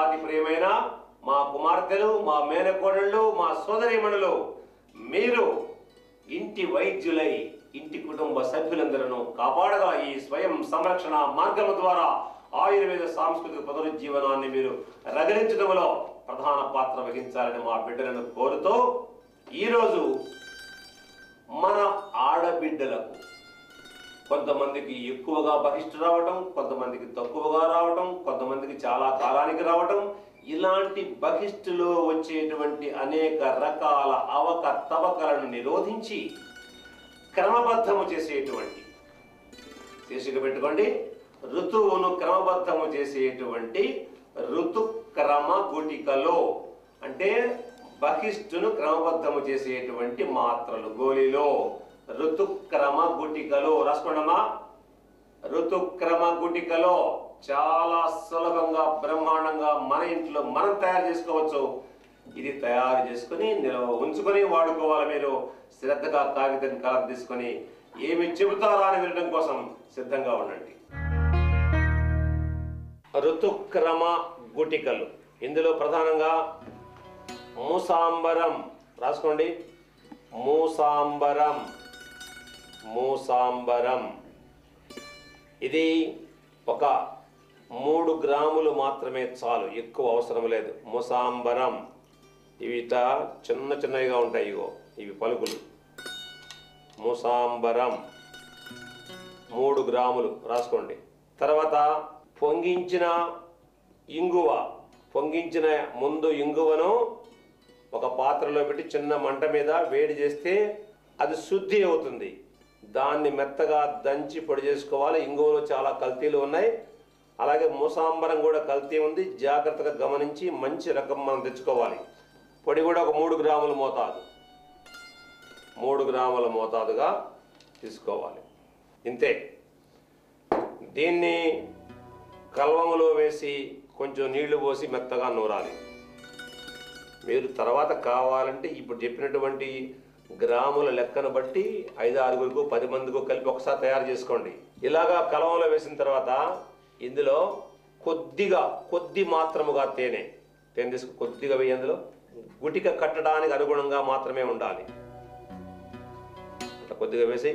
అతి ప్రియమైన మా కుమార్తెలు మా మేనకోడళ్ళు మా సోదరీమణులు మీరు ఇంటి వైద్యులై ఇంటి కుటుంబ సభ్యులందరూ కాపాడగా ఈ స్వయం సంరక్షణ మార్గము ద్వారా ఆయుర్వేద సాంస్కృతిక పునరుజ్జీవనాన్ని మీరు రగలించడంలో ప్రధాన పాత్ర వహించాలని మా బిడ్డలను కోరుతూ ఈరోజు మన ఆడబిడ్డలకు కొంతమందికి ఎక్కువగా బహిష్టు రావటం కొంతమందికి తక్కువగా రావటం కొంతమందికి చాలా కాలానికి రావటం ఇలాంటి బహిష్టులో వచ్చేటువంటి అనేక రకాల అవకతవకలను నిరోధించి క్రమబద్ధము చేసేటువంటి శీర్షిక పెట్టుకోండి ఋతువును క్రమబద్ధము చేసేటువంటి ఋతుక్రమ గుటికలో అంటే బహిష్టును క్రమబద్ధము చేసేటువంటి మాత్రలు గోళీలో ఋతుక్రమ గుటికలో రాసుకోండమ్మా ఋతుక్రమ గుటికలో చాలా సులభంగా బ్రహ్మాండంగా మన ఇంట్లో మనం తయారు చేసుకోవచ్చు ఇది తయారు చేసుకుని నిల్వ ఉంచుకొని వాడుకోవాలి మీరు శ్రద్ధగా కాగితం కలర్ తీసుకొని ఏమి చెబుతారా అని వినడం కోసం సిద్ధంగా ఉండండి ఋతుక్రమ గుటికలు ఇందులో ప్రధానంగా మూసాంబరం రాసుకోండి మూసాంబరం మూసాంబరం ఇది ఒక మూడు గ్రాములు మాత్రమే చాలు ఎక్కువ అవసరం లేదు ముసాంబరం ఇవి ఇట్లా చిన్న చిన్నవిగా ఉంటాయి ఇగో ఇవి పలుకులు ముసాంబరం మూడు గ్రాములు రాసుకోండి తర్వాత పొంగించిన ఇంగువ పొంగించిన ముందు ఇంగువను ఒక పాత్రలో పెట్టి చిన్న మంట మీద వేడి చేస్తే అది శుద్ధి అవుతుంది దాన్ని మెత్తగా దంచి పొడి చేసుకోవాలి ఇంగువలో చాలా కల్తీలు ఉన్నాయి అలాగే మూసాంబరం కూడా కల్తీ ఉంది జాగ్రత్తగా గమనించి మంచి రకం మనం తెచ్చుకోవాలి పొడి కూడా ఒక మూడు గ్రాముల మోతాదు మూడు గ్రాముల మోతాదుగా తీసుకోవాలి ఇంతే దీన్ని కల్వములో వేసి కొంచెం నీళ్లు పోసి మెత్తగా నూరాలి మీరు తర్వాత కావాలంటే ఇప్పుడు చెప్పినటువంటి గ్రాముల లెక్కను బట్టి ఐదు ఆరుగురికి పది మందికి కలిపి ఒకసారి తయారు చేసుకోండి ఇలాగా కలవంలో వేసిన తర్వాత ఇందులో కొద్దిగా కొద్ది మాత్రముగా తేనె తేనె తీసుకు కొద్దిగా వేయి అందులో గుటిక కట్టడానికి అనుగుణంగా మాత్రమే ఉండాలి అట్లా కొద్దిగా వేసి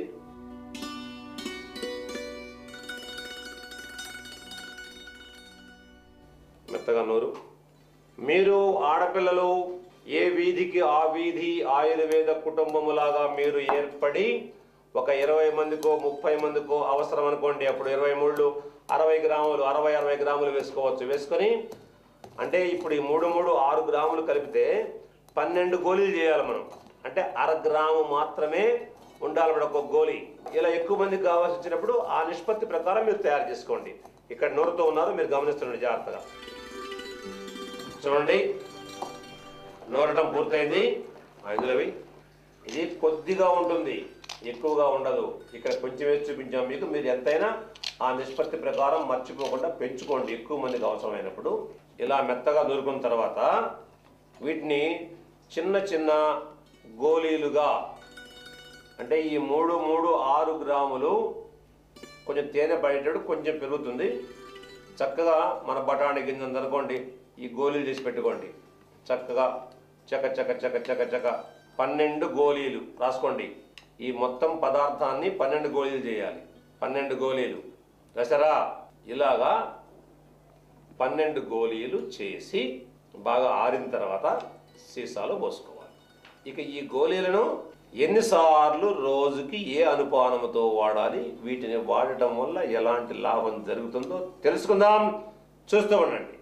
మెత్తగా నూరు మీరు ఆడపిల్లలు ఏ వీధికి ఆ వీధి ఆయుర్వేద కుటుంబములాగా మీరు ఏర్పడి ఒక ఇరవై మందికో ముప్పై మందికో అవసరం అనుకోండి అప్పుడు ఇరవై మూడు అరవై గ్రాములు అరవై అరవై గ్రాములు వేసుకోవచ్చు వేసుకొని అంటే ఇప్పుడు ఈ మూడు మూడు ఆరు గ్రాములు కలిపితే పన్నెండు గోళీలు చేయాలి మనం అంటే అర గ్రాము మాత్రమే ఉండాలి మన ఒక గోళీ ఇలా ఎక్కువ మందికి కావాల్సి వచ్చినప్పుడు ఆ నిష్పత్తి ప్రకారం మీరు తయారు చేసుకోండి ఇక్కడ నూరుతో ఉన్నారు మీరు గమనిస్తుండండి జాగ్రత్తగా చూడండి నూరటం పూర్తయింది ఐదులవి ఇది కొద్దిగా ఉంటుంది ఎక్కువగా ఉండదు ఇక్కడ కొంచెం వేసి చూపించాం మీకు మీరు ఎంతైనా ఆ నిష్పత్తి ప్రకారం మర్చిపోకుండా పెంచుకోండి ఎక్కువ మందికి అవసరమైనప్పుడు ఇలా మెత్తగా దొరుకున్న తర్వాత వీటిని చిన్న చిన్న గోళీలుగా అంటే ఈ మూడు మూడు ఆరు గ్రాములు కొంచెం తేనె పడేటప్పుడు కొంచెం పెరుగుతుంది చక్కగా మన బఠానీ గింజంత అనుకోండి ఈ గోళీలు చేసి పెట్టుకోండి చక్కగా చక చక చక చక చక పన్నెండు గోళీలు రాసుకోండి ఈ మొత్తం పదార్థాన్ని పన్నెండు గోళీలు చేయాలి పన్నెండు గోళీలు దసరా ఇలాగా పన్నెండు గోళీలు చేసి బాగా ఆరిన తర్వాత సీసాలో పోసుకోవాలి ఇక ఈ గోళీలను ఎన్నిసార్లు రోజుకి ఏ అనుపానముతో వాడాలి వీటిని వాడటం వల్ల ఎలాంటి లాభం జరుగుతుందో తెలుసుకుందాం చూస్తూ ఉండండి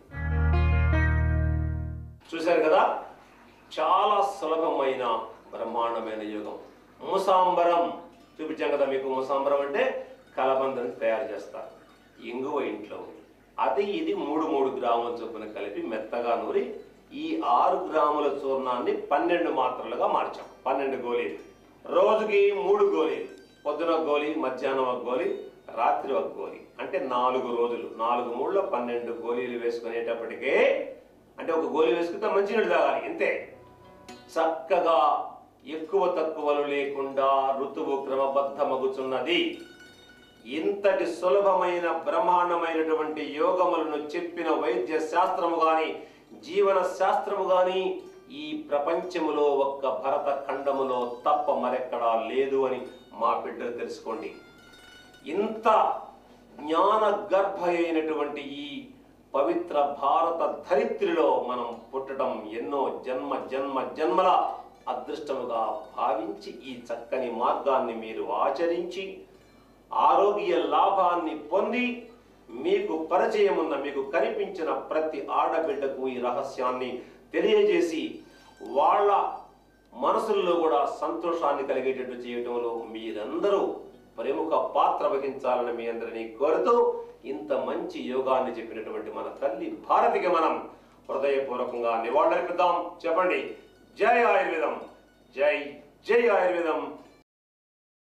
చూశారు కదా చాలా సులభమైన బ్రహ్మాండమైన యుగం ముసాంబరం చూపించాం కదా మీకు ముసాంబరం అంటే కలబందని తయారు చేస్తారు ఇంగువ ఇంట్లో ఉంది. అది ఇది మూడు మూడు గ్రాముల చొప్పున కలిపి మెత్తగా నూరి ఈ ఆరు గ్రాముల చూర్ణాన్ని పన్నెండు మాత్రలుగా మార్చాం పన్నెండు గోళీలు రోజుకి మూడు గోళీలు పొద్దున ఒక గోళీ మధ్యాహ్నం ఒక గోళీ రాత్రి ఒక గోళీ అంటే నాలుగు రోజులు నాలుగు మూడులో పన్నెండు గోళీలు వేసుకునేటప్పటికే అంటే ఒక గోళీ వేసుకుంటే మంచినీళ్ళు తాగాలి ఇంతే చక్కగా ఎక్కువ తక్కువలు లేకుండా ఋతువు క్రమబద్ధమగుచున్నది ఇంతటి సులభమైన బ్రహ్మాండమైనటువంటి యోగములను చెప్పిన వైద్య శాస్త్రము గాని జీవన శాస్త్రము గాని ఈ ప్రపంచములో ఒక్క భరత ఖండములో తప్ప మరెక్కడా లేదు అని మా బిడ్డలు తెలుసుకోండి ఇంత జ్ఞాన గర్భ అయినటువంటి ఈ పవిత్ర భారత ధరిత్రిలో మనం పుట్టడం ఎన్నో జన్మ జన్మ జన్మల అదృష్టముగా భావించి ఈ చక్కని మార్గాన్ని మీరు ఆచరించి ఆరోగ్య లాభాన్ని పొంది మీకు పరిచయం ఉన్న మీకు కనిపించిన ప్రతి ఆడబిడ్డకు ఈ రహస్యాన్ని తెలియజేసి వాళ్ళ మనసుల్లో కూడా సంతోషాన్ని కలిగేటట్టు చేయటంలో మీరందరూ ప్రముఖ పాత్ర వహించాలని మీ అందరినీ కోరుతూ ఇంత మంచి యోగాన్ని చెప్పినటువంటి మన తల్లి భారతికి మనం హృదయపూర్వకంగా నివాళులర్పిద్దాం చెప్పండి జై ఆయుర్వేదం జై జై ఆయుర్వేదం